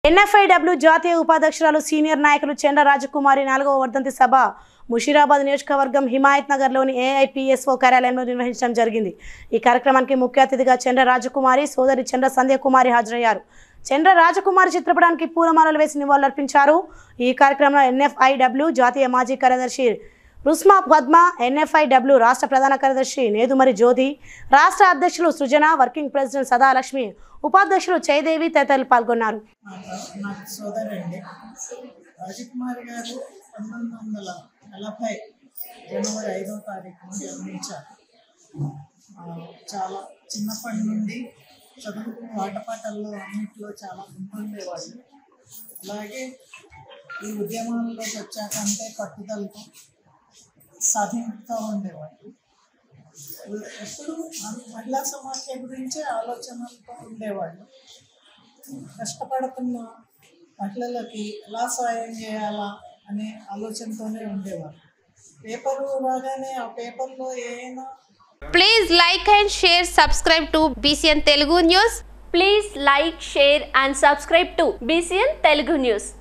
NFIW జాతీయ ఉపాధ్యక్షురాలు senior నాయకులు చెండ రాజకుమారి నాలుగవ వర్ధంతి సభ ముషీరాబాద్ నియోజకవర్గం హిమాయత్ నగర్లోని ఏఐపిఎస్ఓ కార్యాలయంలో నిర్వహించడం జరిగింది ఈ కార్యక్రమానికి ముఖ్య అతిథిగా చంద్ర రాజకుమారి సోదరి చంద్ర సంధ్యకుమారి హాజరయ్యారు చంద్ర రాజకుమారి చిత్రపటానికి పూలమాలలు వేసి నివాళులర్పించారు ఈ కార్యక్రమంలో ఎన్ఎఫ్ఐడబ్ల్యూ జాతీయ మాజీ కార్యదర్శి రుస్మా పద్మ ఎన్ఎఫ్ఐడబ్ల్యూ రాష్ట్ర ప్రధాన కార్యదర్శి నేదుమరి జ్యోతి రాష్ట్ర అధ్యక్షులు సృజన వర్కింగ్ ప్రెసిడెంట్ సదాలక్ష్మి ఉపాధ్యక్షులు జయదేవి తదితరులు పాల్గొన్నారు నా సోదరండి రాజకుమారి గారు పంతొమ్మిది వందల నలభై జనవరి ఐదవ తారీఖున జన్మించారు ఆ, చాలా చిన్నప్పటి నుండి చదువుకు ఆటపాటల్లో అన్నింటిలో చాలా ముందుండేవాళ్ళు అలాగే ఈ ఉద్యమాల్లోకి వచ్చాక అంతే పట్టుదలతో సాధింపుతూ ఉండేవాళ్ళు ఎప్పుడు మహిళా సమాఖ్య గురించే ఆలోచనలతో ఉండేవాళ్ళు కష్టపడుతున్న మహిళలకి ఎలా సాయం చేయాలా అనే ఆలోచనతోనే ఉండేవారు పేపరు రాగానే ఆ పేపర్లో ఏమైనా Please like and share, subscribe to BCN Telugu News. Please like, share and subscribe to BCN Telugu News.